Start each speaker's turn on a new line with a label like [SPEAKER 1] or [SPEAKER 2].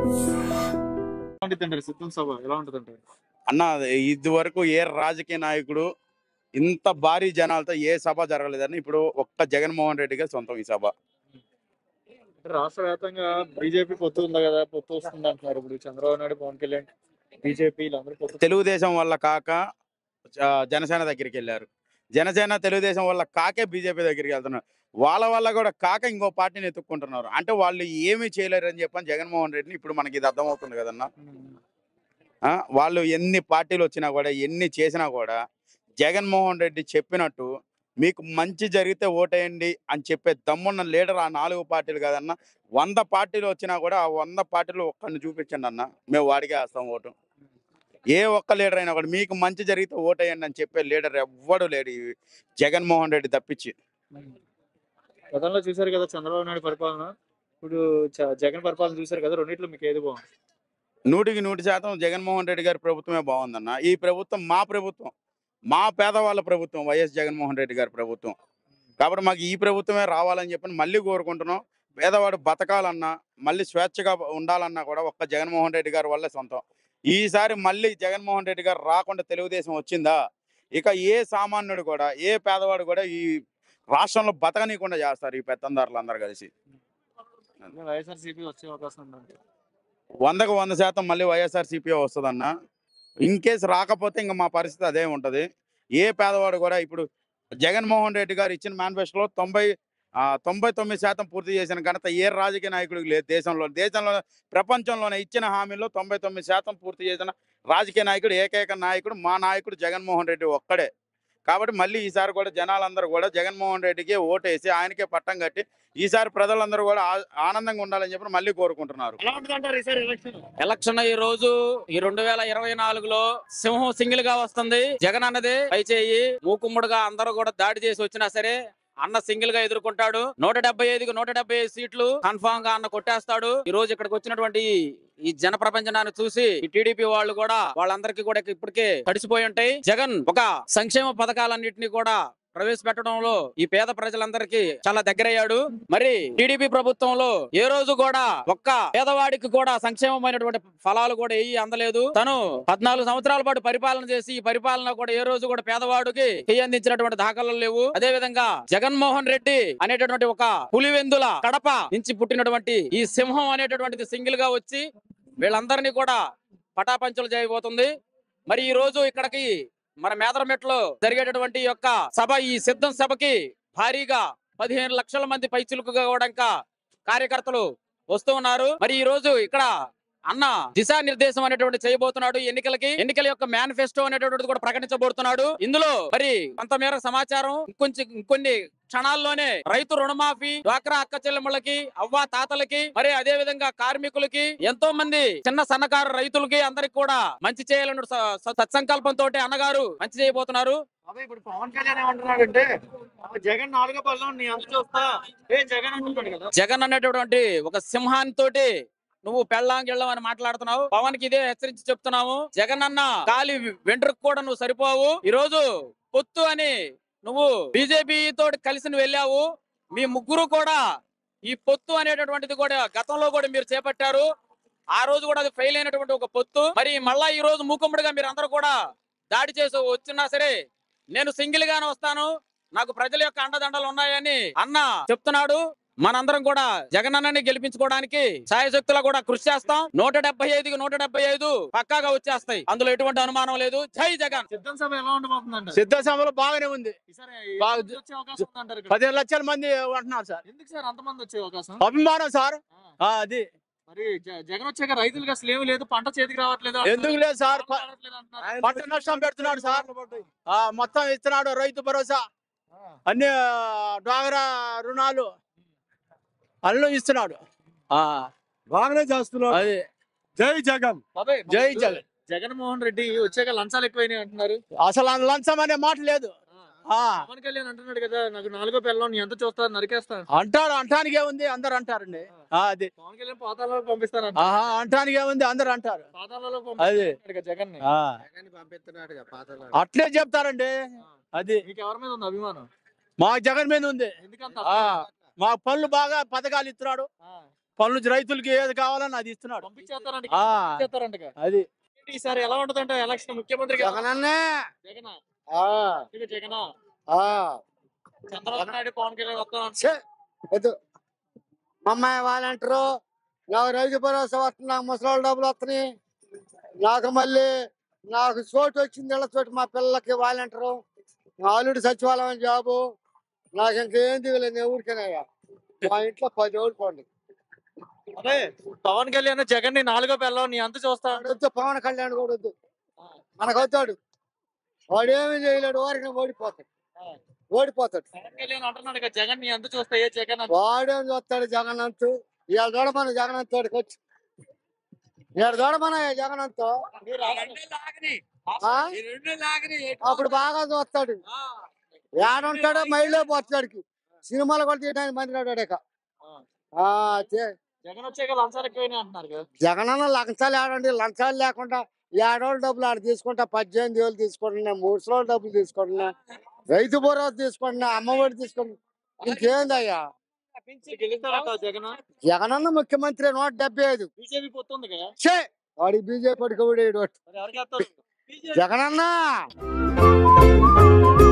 [SPEAKER 1] ఉంటుందంటారు సిద్ధం సభ ఎలా ఉంటుందంటారు
[SPEAKER 2] అన్న ఇది వరకు ఏ రాజకీయ నాయకుడు ఇంత భారీ జనాలతో ఏ సభ జరగలేదని ఇప్పుడు ఒక్క జగన్మోహన్ రెడ్డిగా సొంతం ఈ సభ
[SPEAKER 1] అంటే రాష్ట్ర వ్యాప్తంగా బీజేపీ పొత్తు ఉంది కదా పొత్తు వస్తుంది అంటున్నారు ఇప్పుడు చంద్రబాబు నాయుడు పవన్ కళ్యాణ్ బీజేపీ వీళ్ళందరూ పొత్తు
[SPEAKER 2] తెలుగుదేశం వల్ల కాక ఆ, జనసేన దగ్గరికి వెళ్ళారు జనసేన తెలుగుదేశం వల్ల కాకే బీజేపీ దగ్గరికి వెళ్తున్నారు వాళ్ళ వల్ల కూడా కాక ఇంకో పార్టీని ఎత్తుక్కుంటున్నారు అంటే వాళ్ళు ఏమీ చేయలేరు అని చెప్పని జగన్మోహన్ రెడ్డిని ఇప్పుడు మనకి ఇది అర్థమవుతుంది కదన్నా ఆ, వాళ్ళు ఎన్ని పార్టీలు వచ్చినా కూడా ఎన్ని చేసినా కూడా జగన్మోహన్ రెడ్డి చెప్పినట్టు మీకు మంచి జరిగితే ఓటేయండి అని చెప్పే దమ్మున్న లీడర్ ఆ నాలుగు పార్టీలు కాదన్న వంద పార్టీలు వచ్చినా కూడా ఆ వంద పార్టీలు ఒక్కడిని చూపించండి అన్న మేము వాడికే వేస్తాం ఓటు ఏ ఒక్క లీడర్ అయినా కూడా మీకు మంచి జరిగితే ఓటేయండి అని చెప్పే లీడర్ ఎవ్వడు లేడు ఈ జగన్మోహన్ రెడ్డి తప్పించి
[SPEAKER 1] గతంలో చూశారు కదా చంద్రబాబు నాయుడు పరిపాలన ఇప్పుడు చ- జగన్ పరిపాలన చూశారు కదా రెండిట్లో మీకు ఏది బాగుంది
[SPEAKER 2] నూటికి నూటి శాతం జగన్మోహన్ రెడ్డి గారి ప్రభుత్వమే బాగుందన్న ఈ ప్రభుత్వం మా ప్రభుత్వం మా పేదవాళ్ళ ప్రభుత్వం వైఎస్ జగన్మోహన్ రెడ్డి గారి ప్రభుత్వం కాబట్టి మాకు ఈ ప్రభుత్వమే రావాలని చెప్పి మళ్ళీ కోరుకుంటున్నాం పేదవాడు బతకాలన్నా మళ్ళీ స్వేచ్ఛగా ఉండాలన్నా కూడా ఒక్క జగన్మోహన్ రెడ్డి గారి వల్లే సొంతం ఈసారి మళ్ళీ జగన్మోహన్ రెడ్డి గారు రాకుండా తెలుగుదేశం వచ్చిందా ఇక ఏ సామాన్యుడు కూడా ఏ పేదవాడు కూడా ఈ రాష్ట్రంలో బతకనీయకుండా చేస్తారు ఈ పెత్తందారులు అందరు కలిసి
[SPEAKER 1] వైఎస్ఆర్ సిపి వచ్చే అవకాశం ఉందంటే
[SPEAKER 2] వందకు వంద శాతం మళ్ళీ వైఎస్ఆర్ సిపిఓ వస్తుందన్న ఇన్ కేసు రాకపోతే ఇంకా మా పరిస్థితి అదే ఉంటుంది ఏ పేదవాడు కూడా ఇప్పుడు జగన్మోహన్ రెడ్డి గారు ఇచ్చిన మేనిఫెస్టోలో తొంభై ఆ, తొంభై తొమ్మిది శాతం పూర్తి చేసిన ఘనత ఏ రాజకీయ నాయకుడికి లేదు దేశంలో దేశంలో ప్రపంచంలోనే ఇచ్చిన హామీలో తొంభై తొమ్మిది శాతం పూర్తి చేసిన రాజకీయ నాయకుడు ఏకైక నాయకుడు మా నాయకుడు జగన్మోహన్ రెడ్డి ఒక్కడే కాబట్టి మళ్ళీ ఈసారి కూడా జనాలందరూ కూడా జగన్మోహన్ రెడ్డికి ఓటేసి ఆయనకే పట్టం కట్టి ఈసారి ప్రజలందరూ కూడా ఆ- ఆనందంగా ఉండాలని చెప్పి మళ్ళీ కోరుకుంటున్నారు
[SPEAKER 1] ఎలా ఉంటుందంటారు ఈసారి ఎలక్షన్
[SPEAKER 3] ఎలక్షన్ ఈ రోజు ఈ రెండు వేల ఇరవై నాలుగులో సింహం సింగిల్ గా వస్తుంది జగన్ అన్నది పై చేయి మూకుమ్ముడుగా అందరూ కూడా దాడి చేసి వచ్చినా సరే అన్న సింగిల్ గా ఎదుర్కొంటాడు నూట డెబ్బై ఐదుకి నూట డెబ్బై ఐదు సీట్లు కన్ఫామ్ గా అన్న కొట్టేస్తాడు ఈ రోజు ఇక్కడికి వచ్చినటువంటి ఈ జన ప్రపంచనాన్ని చూసి ఈ టీడీపీ వాళ్ళు కూడా వాళ్ళందరికీ కూడా ఇప్పటికే తడిసిపోయి ఉంటాయి జగన్ ఒక సంక్షేమ పథకాలన్నింటినీ కూడా ప్రవేశపెట్టడంలో ఈ పేద ప్రజలందరికీ చాలా దగ్గరయ్యాడు మరి టీడీపీ ప్రభుత్వంలో ఏ రోజు కూడా ఒక్క పేదవాడికి కూడా సంక్షేమమైనటువంటి ఫలాలు కూడా ఏవి అందలేదు తను పద్నాలుగు సంవత్సరాల పాటు పరిపాలన చేసి ఈ పరిపాలన కూడా ఏ రోజు కూడా పేదవాడికి చేయి అందించినటువంటి దాఖలాలు లేవు అదే విధంగా జగన్మోహన్ రెడ్డి అనేటటువంటి ఒక పులివెందుల కడప నుంచి పుట్టినటువంటి ఈ సింహం అనేటటువంటిది సింగిల్ గా వచ్చి వీళ్ళందరినీ కూడా పటాపంచలు చేయబోతుంది మరి ఈ రోజు ఇక్కడికి మన మేదరమెట్లో జరిగేటటువంటి ఈ యొక్క సభ ఈ సిద్ధం సభకి భారీగా పదిహేను లక్షల మంది పైచులుకుగా కూడా ఇంకా కార్యకర్తలు వస్తూ ఉన్నారు మరి ఈ రోజు ఇక్కడ అన్న దిశానిర్దేశం అనేటువంటి చేయబోతున్నాడు ఎన్నికలకి ఎన్నికల యొక్క మేనిఫెస్టో అనేటువంటిది కూడా ప్రకటించబోతున్నాడు ఇందులో మరి కొంతమేర సమాచారం ఇంకొంచెం ఇంకొన్ని క్షణాల్లోనే రైతు రుణమాఫీ డ్వాక్రా అక్క చెల్లెమ్మలకి అవ్వ తాతలకి మరి అదే విధంగా కార్మికులకి ఎంతో మంది చిన్న సన్నకారు రైతులకి అందరికి కూడా మంచి చేయాలని స- స- సత్సంకల్పంతో అన్నగారు మంచి చేయబోతున్నారు
[SPEAKER 1] అదే ఇప్పుడు పవన్ కళ్యాణ్ ఏమంటున్నాడంటే ఆ జగన్ నాలుగో పల్లెం నీ అంత చూస్తా ఏ జగన్ అంటున్నాడు కదా
[SPEAKER 3] జగన్ అనేటటువంటి ఒక సింహాన్ని తోటి నువ్వు పెళ్ళాం గిళ్ళం అని మాట్లాడుతున్నావు పవన్ కి ఇదే హెచ్చరించి చెప్తున్నావు జగన్ అన్న కాలి వెంట్రుకు కూడా నువ్వు సరిపోవు ఈ రోజు పొత్తు అని నువ్వు బీజేపీ తోటి కలిసి నువ్వు వెళ్ళావు మీ ముగ్గురు కూడా ఈ పొత్తు అనేటటువంటిది కూడా గతంలో కూడా మీరు చేపట్టారు ఆ రోజు కూడా అది ఫెయిల్ అయినటువంటి ఒక పొత్తు మరి మళ్ళా ఈ రోజు మూకుమ్మడిగా మీరు అందరూ కూడా దాడి చేసి వచ్చినా సరే నేను సింగిల్ గానే వస్తాను నాకు ప్రజల యొక్క అండదండలు ఉన్నాయని అన్న చెప్తున్నాడు మనందరం కూడా జగన్ అన్నని గెలిపించుకోవడానికి సాయశక్తులా కూడా కృషి చేస్తాం నూట డెబ్బై ఐదుకి నూట డెబ్బై ఐదు పక్కాగా వచ్చేస్తాయి అందులో ఎటువంటి అనుమానం లేదు జై జగన్
[SPEAKER 1] సిద్ధం సభ ఎలా ఉండబోతుందంట
[SPEAKER 4] సిద్ధ సభలో బాగానే ఉంది
[SPEAKER 1] ఈసారి
[SPEAKER 4] బాగా
[SPEAKER 1] ఎంతమంది వచ్చే అవకాశం ఉందంటారు ఇక్కడ?
[SPEAKER 4] పదిహేను లక్షల మంది అంటున్నారు సార్
[SPEAKER 1] ఎందుకు సార్ అంతమంది వచ్చే అవకాశం
[SPEAKER 4] అభిమానం సార్
[SPEAKER 1] ఆ,
[SPEAKER 4] ఆ, అది
[SPEAKER 1] మరి జ- జగన్ వచ్చాక రైతులకు అసలు ఏమి లేదు పంట చేతికి రావట్లేదు అంటున్నారు.
[SPEAKER 4] ఎందుకు లేదు సార్ ప-
[SPEAKER 1] పొలం రావట్లేదు అంటున్నారు.
[SPEAKER 4] పంట నష్టం పెడుతున్నాడు సార్ ఆ, మొత్తం ఇస్తున్నాడు రైతు భరోసా
[SPEAKER 1] ఆ,
[SPEAKER 4] అన్ని ఆ, డ్వాగరా రుణాలు అల్లు ఇస్తున్నాడు ఆ,
[SPEAKER 5] బాగానే చేస్తున్నాడు
[SPEAKER 4] అది
[SPEAKER 5] జై జగన్
[SPEAKER 1] బాబాయ్,
[SPEAKER 4] జై జగన్
[SPEAKER 1] జగన్మోహన్ రెడ్డి వచ్చాక లంచాలు ఎక్కువైనాయి అంటున్నారు
[SPEAKER 4] అసలు ఆ లంచం అనే మాట లేదు
[SPEAKER 1] ఆ,
[SPEAKER 4] ఆ
[SPEAKER 1] పవన్ కళ్యాణ్ అంటున్నాడు కదా నాకు నాలుగో పిల్లలు నీ ఎంత చూస్తా నరికేస్తా
[SPEAKER 4] అంటారు అంటానికి ఏముంది అందరు అంటారండి ఆ, అది
[SPEAKER 1] పవన్ కళ్యాణ్ పాతాలలో పంపిస్తాను
[SPEAKER 4] ఆహా అంటానికి ఏముంది అందరు అంటారు
[SPEAKER 1] పాతాలలో
[SPEAKER 4] అది.
[SPEAKER 1] పంపిస్తాడు జగన్
[SPEAKER 4] ఆ, అట్లే చెప్తారండి అది
[SPEAKER 1] మీకు ఎవరి మీద ఉంది అభిమానం
[SPEAKER 4] మా జగన్ మీద ఉంది
[SPEAKER 1] ఎందుకంత
[SPEAKER 4] ఆ, మా పనులు బాగా పథకాలు ఇస్తున్నాడు
[SPEAKER 1] ఆ,
[SPEAKER 4] పనులు రైతులకి ఏది కావాలని అది ఇస్తున్నాడు
[SPEAKER 1] పంపించేస్తారంట
[SPEAKER 4] ఆ,
[SPEAKER 1] పంపించేస్తారంట
[SPEAKER 4] అది
[SPEAKER 1] ఈసారి ఎలా ఉంటదంట ఎలక్షన్ ముఖ్యమంత్రి
[SPEAKER 6] జగనన్నే
[SPEAKER 1] జగన్
[SPEAKER 6] ఆ,
[SPEAKER 1] జగన్
[SPEAKER 6] ఆ.
[SPEAKER 1] చంద్రబాబు నాయుడు పవన్ కళ్యాణ్ వస్తాను
[SPEAKER 6] ఛే, వద్దు మా అమ్మాయి వాలంటారు నాకు రైతు భరోసా వస్తుంది నాకు ముసలి డబ్బులు వస్తున్నాయి నాకు మళ్ళీ నాకు చోటు వచ్చింది ఇళ్ళ చోటు మా పిల్లలకి వాలంటారు ఆల్రెడీ సచివాలయం జాబు నాకు ఇంకేం దిగలేదు నేను ఊరికేనయ్యా మా ఇంట్లో పది ఓడిపోండి
[SPEAKER 1] అదే పవన్ కళ్యాణ్ జగన్ ని నాలుగో పిల్లలు నీ అంత చూస్తాడు
[SPEAKER 6] వద్దు పవన్ కళ్యాణ్ కూడా వద్దు మనకు వద్దాడు వాడు ఏమీ చేయలేడు వారికి ఓడిపోతాడు ఓడిపోతాడు
[SPEAKER 1] పవన్ కళ్యాణ్ అంటున్నాడు కదా జగన్ నీ అంత చూస్తే ఏ జగన్ అంత
[SPEAKER 6] వాడేం చూస్తాడు జగన్నంతు ఇవాళ చూడమని జగన్నంత తోడికి వచ్చి ఇవాళ చూడమని జగన్నంత
[SPEAKER 1] మీరు
[SPEAKER 6] ఆ? అప్పుడు బాగా చూస్తాడు ఏడుంటాడో మైళ్ళే పోతాడికి సినిమాలు కూడా తీయడానికి మంది రాడు ఇక ఆ, చే-
[SPEAKER 1] జగన్ వచ్చాక లంచాలు ఎక్కువైనా అంటున్నారు కదా
[SPEAKER 6] జగనన్న లంచాలు ఆడండి లంచాలు లేకుండా ఏడోళ్ళ డబ్బులు ఆడ తీసుకుంటా పద్దెనిమిది వేలు తీసుకుంటున్నా మూడు రోజుల డబ్బులు తీసుకుంటున్నా రైతు భరోసా తీసుకుంటున్నా అమ్మఒడి తీసుకుంటున్నా ఇంకేందయ్యా
[SPEAKER 1] గెలుస్తాడంట జగన్
[SPEAKER 6] జగనన్న ముఖ్యమంత్రి నూట డెబ్బై ఐదు
[SPEAKER 1] బీజేపీ పొత్తుంది కదా
[SPEAKER 6] ఛే వాడి బీజేపీ కూడా
[SPEAKER 1] మరి ఎవరికి వేస్తారు
[SPEAKER 6] జగనన్న